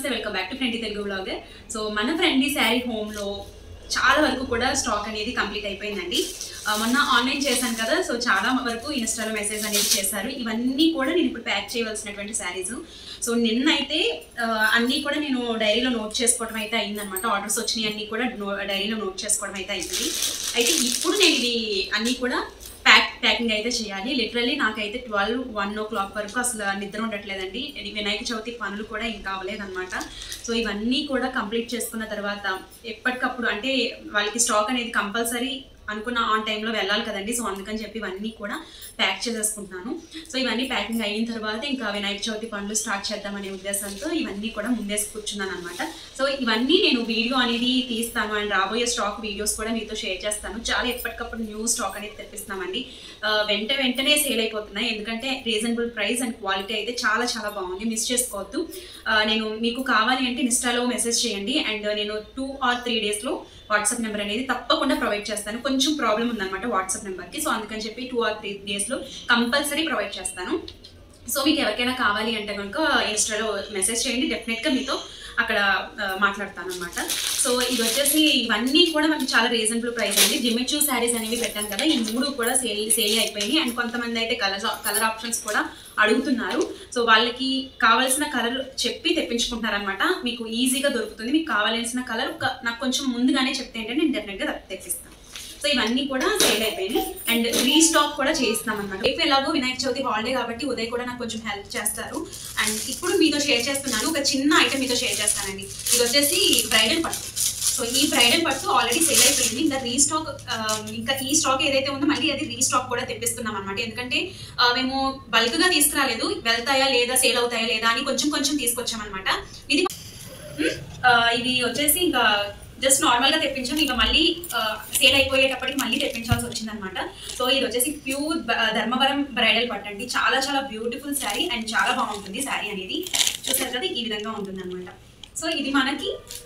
నమస్తే welcome back to friend Telugu blog so మన friendly sari హోమ్లో చాలా వరకు కూడా స్టాక్ అనేది కంప్లీట్ అయిపోయిందండి ఆ, మొన్న ఆన్లైన్ చేశాను కదా సో చాలా వరకు ఇన్స్టాలో మెసేజ్ అనేది చేశారు ఇవన్నీ కూడా నేను ఇప్పుడు ప్యాక్ చేయవలసినటువంటి శారీస్ సో నిన్నైతే ఆ, అన్నీ కూడా నేను డైరీలో నోట్ చేసుకోవడం అయితే అయిందనమాట ఆర్డర్స్ వచ్చినాయి అన్నీ కూడా నో- డైరీలో నోట్ చేసుకోవడం అయితే అయింది అయితే ఇప్పుడు నేను ఇది అన్నీ కూడా ప్యాక్ ప్యాకింగ్ అయితే చేయాలి లిటరల్లీ నాకైతే ట్వెల్వ్ వన్ ఓ క్లాక్ వరకు అసలు నిద్ర ఉండట్లేదండి ఇది వినాయక చవితి పనులు కూడా ఇంకా అవ్వలేదన్నమాట సో ఇవన్నీ కూడా కంప్లీట్ చేసుకున్న తర్వాత ఎప్పటికప్పుడు అంటే వాళ్ళకి స్టాక్ అనేది కంపల్సరీ అనుకున్న ఆన్ టైంలో వెళ్ళాలి కదండి సో అందుకని చెప్పి ఇవన్నీ కూడా ప్యాక్ చేసేసుకుంటున్నాను సో ఇవన్నీ ప్యాకింగ్ అయిన తర్వాత ఇంకా వినాయక చవితి పనులు స్టార్ట్ చేద్దామనే ఉద్దేశంతో ఇవన్నీ కూడా ముందేసి కూర్చున్నాను అనమాట సో ఇవన్నీ నేను వీడియో అనేది తీస్తాను అండ్ రాబోయే స్టాక్ వీడియోస్ కూడా మీతో షేర్ చేస్తాను చాలా ఎప్పటికప్పుడు న్యూ స్టాక్ అనేది తెప్పిస్తున్నామండి ఆ, వెంట వెంటనే సేల్ అయిపోతున్నాయి ఎందుకంటే రీజనబుల్ ప్రైస్ అండ్ క్వాలిటీ అయితే చాలా చాలా బాగుంది మిస్ చేసుకోవద్దు ఆ, నేను మీకు కావాలి అంటే ఇన్స్టాలో మెసేజ్ చేయండి అండ్ నేను టూ ఆర్ త్రీ డేస్లో వాట్సాప్ నెంబర్ అనేది తప్పకుండా ప్రొవైడ్ చేస్తాను కొంచెం ప్రాబ్లం ఉందన్నమాట వాట్సాప్ నెంబర్కి సో అందుకని చెప్పి టూ ఆర్ త్రీ డేస్లో కంపల్సరీ ప్రొవైడ్ చేస్తాను సో మీకు ఎవరికైనా కావాలి అంటే కనుక ఇన్స్టాలో మెసేజ్ చేయండి డెఫినెట్గా మీతో అక్కడ మాట్లాడతాను అనమాట సో ఇది వచ్చేసి ఇవన్నీ కూడా మనకి చాలా రీజనబుల్ ప్రైస్ అండి జిమ్మిచూ శారీస్ అనేవి పెట్టాను కదా ఈ మూడు కూడా సేల్ సేల్ అయిపోయినాయి అండ్ కొంతమంది అయితే కలర్ కలర్ ఆప్షన్స్ కూడా అడుగుతున్నారు సో వాళ్ళకి కావాల్సిన కలర్ చెప్పి తెప్పించుకుంటున్నారనమాట మీకు ఈజీగా దొరుకుతుంది మీకు కావాల్సిన కలర్ నాకు కొంచెం ముందుగానే చెప్తే ఏంటంటే నేను డెఫినెట్గా తెప్పిస్తాను సో ఇవన్నీ కూడా సేల్ అయిపోయినాయి అండ్ రీస్టాక్ కూడా చేస్తాం అనమాట రేపు ఎలాగో వినాయక చవితి హాలిడే కాబట్టి ఉదయ్ కూడా నాకు కొంచెం హెల్ప్ చేస్తారు అండ్ ఇప్పుడు మీతో షేర్ చేస్తున్నాను ఒక చిన్న ఐటమ్ మీతో షేర్ చేస్తానండి ఇది వచ్చేసి బ్రైడల్ పట్టు సో ఈ బ్రైడల్ పట్టు ఆల్రెడీ సేల్ అయిపోయింది ఇంకా రీస్టాక్ ఇంకా ఈ స్టాక్ ఏదైతే ఉందో మళ్ళీ అది రీస్టాక్ కూడా తెప్పిస్తున్నాం అనమాట ఎందుకంటే ఆ, మేము బల్క్ గా తీసుకురాలేదు వెళ్తాయా లేదా సేల్ అవుతాయా లేదా అని కొంచెం కొంచెం తీసుకొచ్చామన్నమాట ఇది మ్, ఆ, ఇది వచ్చేసి ఇంకా జస్ట్ నార్మల్ గా తెప్పించాం ఇంకా మళ్ళీ సేల్ అయిపోయేటప్పటికి మళ్ళీ తెప్పించాల్సి వచ్చింది అనమాట సో ఇది వచ్చేసి ప్యూర్ ధర్మవరం బ్రైడల్ పట్టండి చాలా చాలా బ్యూటిఫుల్ శారీ అండ్ చాలా బాగుంటుంది శారీ అనేది చూసారు కదా ఈ విధంగా ఉంటుంది అనమాట సో ఇది మనకి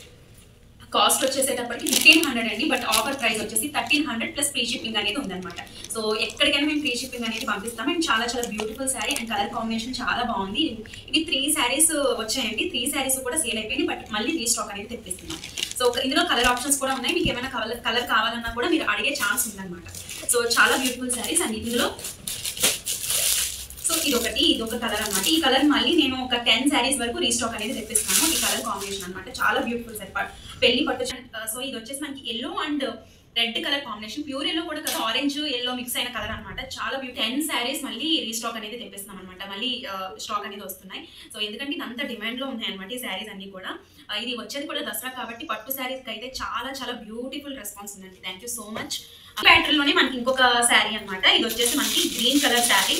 కాస్ట్ వచ్చేసేటప్పటికి ఫిఫ్టీన్ హండ్రెడ్ అండి బట్ ఆఫర్ ప్రైస్ వచ్చేసి thirteen hundred plus free shipping అనేది ఉందన్నమాట సో ఎక్కడికైనా మేము ఫ్రీ షిప్పింగ్ అనేది పంపిస్తాం అండ్ చాలా చాలా beautiful sari and colour combination చాలా బాగుంది ఇవి త్రీ శారీస్ వచ్చాయండి త్రీ శారీస్ కూడా సేల్ అయిపోయింది బట్ మళ్ళీ రీస్టాక్ అనేది తెప్పిస్తున్నాం సో ఇందులో కలర్ ఆప్షన్స్ కూడా ఉన్నాయి మీకు ఏమైనా కలర్ కలర్ కావాలన్నా కూడా మీరు అడిగే ఛాన్స్ ఉందన్నమాట సో చాలా బ్యూటిఫుల్ శారీస్ అండ్ ఇందులో సో ఇది ఒకటి ఇది ఒక కలర్ అన్నమాట ఈ కలర్ మళ్ళీ నేను ఒక టెన్ శారీస్ వరకు రీస్టాక్ అనేది తెప్పిస్తాను ఈ కలర్ కాంబినేషన్ అన్నమాట చాలా బ్యూటిఫుల్ సార్ పెళ్లి పట్టు సో ఇది వచ్చేసి మనకి yellow and red colour combination pure yellow కూడా కదా ఆరెంజ్ ఎల్లో మిక్స్ అయిన కలర్ అన్నమాట చాలా బ్యూటీ టెన్ శారీస్ మళ్ళీ రీస్టాక్ అనేది తెప్పిస్తున్నాం అనమాట మళ్ళీ స్టాక్ అనేది వస్తున్నాయి సో ఎందుకంటే ఇదంతా డిమాండ్ లో ఉన్నాయి అనమాట ఈ శారీస్ అన్ని కూడా ఆ, ఇది వచ్చేది కూడా దసరా కాబట్టి పట్టు శారీస్ అయితే చాలా చాలా బ్యూటిఫుల్ రెస్పాన్స్ ఉందండి thank you so much pattern లోనే మనకి ఇంకొక శారీ అన్నమాట ఇది వచ్చేసి మనకి గ్రీన్ కలర్ శారీ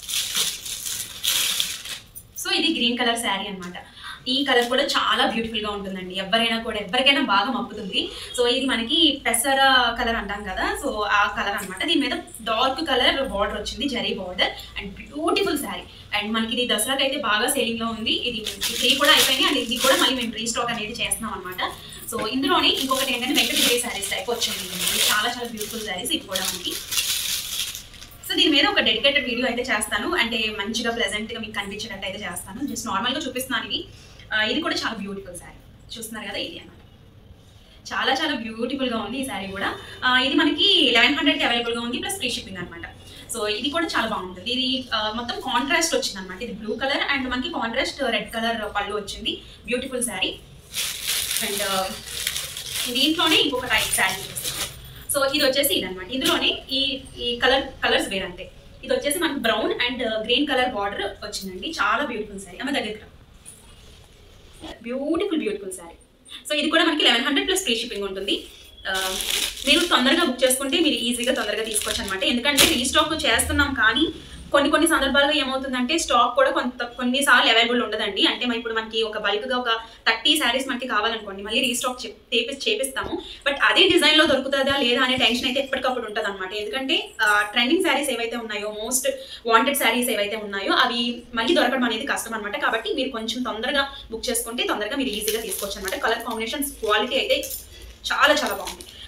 సో ఇది గ్రీన్ కలర్ శారీ అన్నమాట ఈ కలర్ కూడా చాలా బ్యూటిఫుల్ గా ఉంటుందండి ఎవరైనా కూడా ఎవరికైనా బాగా మప్పుతుంది సో ఇది మనకి పెసర కలర్ అంటాం కదా సో ఆ కలర్ అన్నమాట దీని మీద డార్క్ కలర్ బార్డర్ వచ్చింది zari border and beautiful sari and మనకి ఇది దసరాకి అయితే బాగా సేలింగ్ లో ఉంది ఇది త్రీ కూడా అయిపోయింది అండ్ ఇది కూడా మళ్ళీ మేము రీస్టాక్ అనేది చేస్తున్నాం అనమాట సో ఇందులోనే ఇంకొకటి ఏంటంటే వెంకటగిరి శారీస్ టైప్ వచ్చింది ఇది చాలా చాలా బ్యూటిఫుల్ శారీస్ ఇది కూడా మనకి సో దీని మీద ఒక డెడికేటెడ్ వీడియో అయితే చేస్తాను అంటే మంచిగా ప్లెజెంట్ గా మీకు కనిపించేటట్టు అయితే చేస్తాను జస్ట్ నార్మల్ గా చూపిస్తున్నాను ఇవి ఆ, ఇది కూడా చాలా బ్యూటిఫుల్ శారీ చూస్తున్నారు కదా ఇది అన్నమాట చాలా చాలా బ్యూటిఫుల్ గా ఉంది ఈ శారీ కూడా ఆ, ఇది మనకి లెవెన్ హండ్రెడ్ కి అవైలబుల్ గా ఉంది ప్లస్ ఫ్రీ షిప్పింగ్ అనమాట సో ఇది కూడా చాలా బాగుంటుంది ఇది ఆ, మొత్తం కాంట్రాస్ట్ వచ్చింది అనమాట ఇది బ్లూ కలర్ అండ్ మనకి కాంట్రాస్ట్ రెడ్ కలర్ పళ్ళు వచ్చింది బ్యూటిఫుల్ శారీ అండ్ దీంట్లోనే ఇంకొక టైప్ శారీ సో ఇది వచ్చేసి ఇదన్నమాట ఇందులోనే ఈ ఈ కలర్ కలర్స్ వేరంతే ఇది వచ్చేసి మనకి brown and green colour border వచ్చిందండి చాలా బ్యూటిఫుల్ శారీ ఆమె దగ్గరికి రా. బ్యూటిఫుల్ బ్యూటిఫుల్ శారీ సో ఇది కూడా మనకి eleven hundred plus free shipping ఉంటుంది ఆ, మీరు తొందరగా బుక్ చేసుకుంటే మీరు ఈజీగా తొందరగా తీసుకోవచ్చు అనమాట ఎందుకంటే రీస్టాక్ చేస్తున్నాం కానీ కొన్ని కొన్ని సందర్భాల్లో ఏమవుతుందంటే స్టాక్ కూడా కొంత కొన్నిసార్లు అవైలబుల్ ఉండదండి అంటే మరి ఇప్పుడు మనకి ఒక బల్క్గా ఒక థర్టీ శారీస్ మనకి కావాలనుకోండి మళ్ళీ రీస్టాక్ చేపి చేపిస్తాము బట్ అదే డిజైన్లో దొరుకుతుందా లేదా అనే టెన్షన్ అయితే ఎప్పటికప్పుడు ఉంటుంది అనమాట ఎందుకంటే ట్రెండింగ్ శారీస్ ఏవైతే ఉన్నాయో మోస్ట్ వాంటెడ్ శారీస్ ఏవైతే ఉన్నాయో అవి మళ్ళీ దొరకడం అనేది కష్టం అనమాట కాబట్టి మీరు కొంచెం తొందరగా బుక్ చేసుకుంటే తొందరగా మీరు ఈజీగా తీసుకోవచ్చు అనమాట కలర్ కాంబినేషన్స్ క్వాలిటీ అయితే చాలా చాలా బాగుంది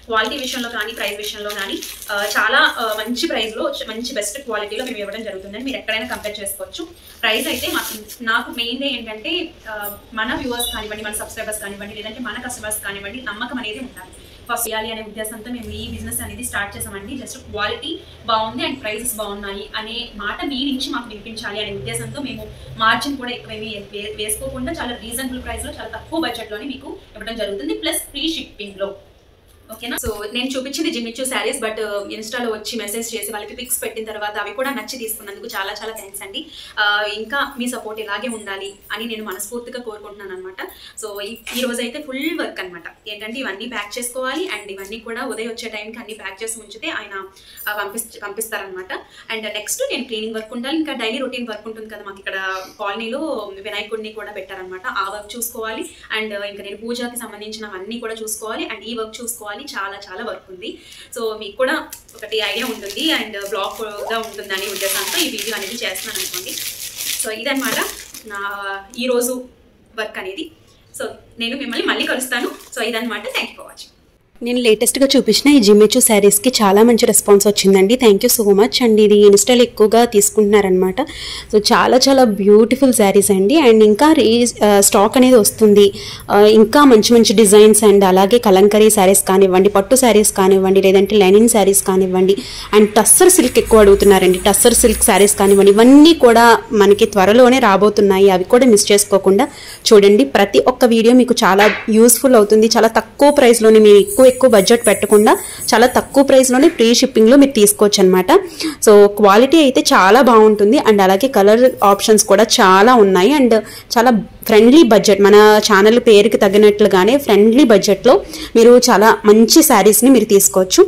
క్వాలిటీ విషయంలో కానీ ప్రైస్ విషయంలో కానీ ఆ, చాలా ఆ, మంచి ప్రైస్లో మంచి బెస్ట్ క్వాలిటీలో మేము ఇవ్వడం జరుగుతుందండి మీరు ఎక్కడైనా కంపేర్ చేసుకోవచ్చు ప్రైస్ అయితే మాకు నాకు మెయిన్ ఏంటంటే ఆ, మన వ్యూవర్స్ కానివ్వండి మన సబ్స్క్రైబర్స్ కానివ్వండి లేదంటే మన కస్టమర్స్ కానివ్వండి నమ్మకం అనేది ఉండాలి ఫస్ట్ చేయాలి అనే ఉద్దేశంతో మేము ఈ బిజినెస్ అనేది స్టార్ట్ చేసామండి జస్ట్ క్వాలిటీ బాగుంది అండ్ ప్రైసెస్ బాగున్నాయి అనే మాట మీ నుంచి మాకు వినిపించాలి అనే ఉద్దేశంతో మేము మార్జిన్ కూడా ఎక్కువేమి వే- వేసుకోకుండా చాలా రీజనబుల్ ప్రైస్లో చాలా తక్కువ బడ్జెట్లోనే మీకు ఇవ్వడం జరుగుతుంది ప్లస్ ఫ్రీ షిప్పింగ్లో ఓకేనా సో నేను చూపించింది జిమ్మిచ్చు శారీస్ బట్ ఇన్స్టాలో వచ్చి మెసేజ్ చేసి వాళ్ళకి పిక్స్ పెట్టిన తర్వాత అవి కూడా నచ్చి తీసుకున్నందుకు చాలా చాలా థ్యాంక్స్ అండి ఆ, ఇంకా మీ సపోర్ట్ ఇలాగే ఉండాలి అని నేను మనస్ఫూర్తిగా కోరుకుంటున్నాను అనమాట సో ఈ ఈ రోజు అయితే ఫుల్ వర్క్ అనమాట ఏంటంటే ఇవన్నీ ప్యాక్ చేసుకోవాలి అండ్ ఇవన్నీ కూడా ఉదయం వచ్చే టైంకి అన్ని ప్యాక్ చేసి ఉంచితే ఆయన ఆ, పంపిస్ పంపిస్తారనమాట అండ్ నెక్స్ట్ నేను క్లీనింగ్ వర్క్ ఉండాలి ఇంకా డైలీ రొటీన్ వర్క్ ఉంటుంది కదా మాకు ఇక్కడ కాలనీలో వినాయకుడిని కూడా పెట్టారనమాట ఆ వర్క్ చూసుకోవాలి అండ్ ఇంకా నేను పూజకి సంబంధించినవన్నీ కూడా చూసుకోవాలి అండ్ ఈ వర్క్ చూసుకోవాలి చాలా చాలా వర్క్ ఉంది సో మీకు కూడా ఒకటి ఐడియా ఉంటుంది అండ్ బ్లాగ్గా ఉంటుంది అనే ఉద్దేశంతో ఈ వీడియో అనేది చేస్తున్నాను అనుకోండి సో ఇదన్నమాట నా ఈరోజు వర్క్ అనేది సో నేను మిమ్మల్ని మళ్ళీ కలుస్తాను సో ఇదన్నమాట థ్యాంక్ యూ ఫర్ వాచింగ్ నేను లేటెస్ట్గా చూపించిన ఈ జిమ్మెచు శారీస్కి చాలా మంచి రెస్పాన్స్ వచ్చిందండి thank you so much and ఇది ఇన్స్టాలో ఎక్కువగా తీసుకుంటున్నారనమాట సో చాలా చాలా బ్యూటిఫుల్ శారీస్ అండి అండ్ ఇంకా రీ స్టాక్ అనేది వస్తుంది ఆ, ఇంకా మంచి మంచి డిజైన్స్ అండ్ అలాగే కలంకరీ శారీస్ కానివ్వండి పట్టు శారీస్ కానివ్వండి లేదంటే లెనిన్ శారీస్ కానివ్వండి అండ్ టస్సర్ సిల్క్ ఎక్కువ అడుగుతున్నారండి టస్సర్ సిల్క్ శారీస్ కానివ్వండి ఇవన్నీ కూడా మనకి త్వరలోనే రాబోతున్నాయి అవి కూడా మిస్ చేసుకోకుండా చూడండి ప్రతి ఒక్క వీడియో మీకు చాలా యూస్ఫుల్ అవుతుంది చాలా తక్కువ ప్రైస్లోనే మీరు ఎక్కువ ఎక్కువ బడ్జెట్ పెట్టకుండా చాలా తక్కువ ప్రైస్లోనే ఫ్రీ షిప్పింగ్లో మీరు తీసుకోవచ్చు అనమాట సో క్వాలిటీ అయితే చాలా బాగుంటుంది అండ్ అలాగే కలర్ ఆప్షన్స్ కూడా చాలా ఉన్నాయి అండ్ చాలా ఫ్రెండ్లీ బడ్జెట్ మన ఛానల్ పేరుకి తగినట్లుగానే ఫ్రెండ్లీ బడ్జెట్లో మీరు చాలా మంచి శారీస్ని మీరు తీసుకోవచ్చు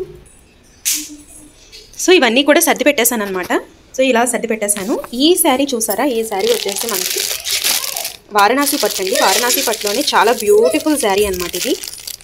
సో ఇవన్నీ కూడా సర్ది పెట్టేశాను అనమాట సో ఇలా సర్ది పెట్టేశాను ఈ శారీ చూసారా ఈ శారీ వచ్చేసి మనకి వారణాసి పట్టు అండి వారణాసి పట్టులోనే చాలా బ్యూటిఫుల్ శారీ అనమాట ఇది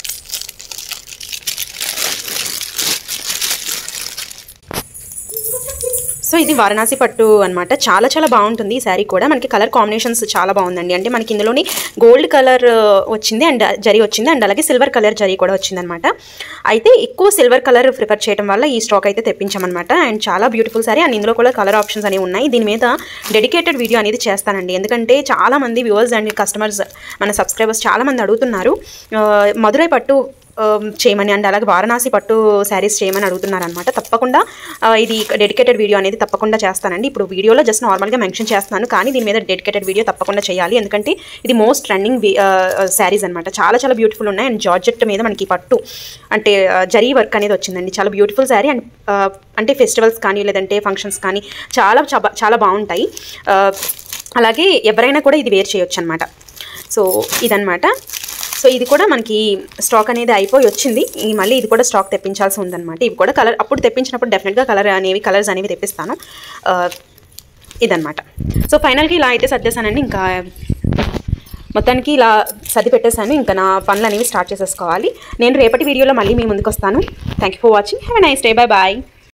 సో ఇది వారణాసి పట్టు అనమాట చాలా చాలా బాగుంటుంది ఈ శారీ కూడా మనకి కలర్ కాంబినేషన్స్ చాలా బాగుందండి అంటే మనకి ఇందులోని గోల్డ్ కలర్ వచ్చింది అండ్ జరీ వచ్చింది అండ్ అలాగే సిల్వర్ కలర్ జరీ కూడా వచ్చిందనమాట అయితే ఎక్కువ సిల్వర్ కలర్ ప్రిఫర్ చేయడం వల్ల ఈ స్టాక్ అయితే తెప్పించామన్నమాట అండ్ చాలా బ్యూటిఫుల్ శారీ అండ్ ఇందులో కూడా కలర్ ఆప్షన్స్ అనేవి ఉన్నాయి దీని మీద డెడికేటెడ్ వీడియో అనేది చేస్తానండి ఎందుకంటే చాలా మంది వ్యూవర్స్ అండ్ కస్టమర్స్ మన సబ్స్క్రైబర్స్ చాలా మంది అడుగుతున్నారు ఆ, మధురై పట్టు ఆ, చేయమని అండ్ అలాగే వారణాసి పట్టు శారీస్ చేయమని అడుగుతున్నారనమాట తప్పకుండా ఆ, ఇది డెడికేటెడ్ వీడియో అనేది తప్పకుండా చేస్తానండి ఇప్పుడు వీడియోలో జస్ట్ నార్మల్గా మెన్షన్ చేస్తున్నాను కానీ దీని మీద డెడికేటెడ్ వీడియో తప్పకుండా చేయాలి ఎందుకంటే ఇది మోస్ట్ ట్రెండింగ్ శారీస్ అనమాట చాలా చాలా బ్యూటిఫుల్ ఉన్నాయి అండ్ జార్జెట్ మీద మనకి పట్టు అంటే ఆ, జరీ వర్క్ అనేది వచ్చిందండి చాలా బ్యూటిఫుల్ శారీ అండ్ ఆ, అంటే ఫెస్టివల్స్ కానీ లేదంటే ఫంక్షన్స్ కానీ చాలా చా- చాలా బాగుంటాయి ఆ, అలాగే ఎవరైనా కూడా ఇది వేర్ చేయొచ్చు అనమాట సో ఇదనమాట సో ఇది కూడా మనకి స్టాక్ అనేది అయిపోయి వచ్చింది ఈ మళ్ళీ ఇది కూడా స్టాక్ తెప్పించాల్సి ఉందన్నమాట ఇవి కూడా కలర్ అప్పుడు తెప్పించినప్పుడు డెఫినెట్గా కలర్ అనేవి కలర్స్ అనేవి తెప్పిస్తాను ఆ, ఇదన్నమాట సో ఫైనల్గా ఇలా అయితే సర్దేశానండి ఇంకా మొత్తానికి ఇలా సర్ది పెట్టేశాను ఇంకా నా పనులు అనేవి స్టార్ట్ చేసేసుకోవాలి నేను రేపటి వీడియోలో మళ్ళీ మీ ముందుకు వస్తాను thank you for watching have a nice day bye bye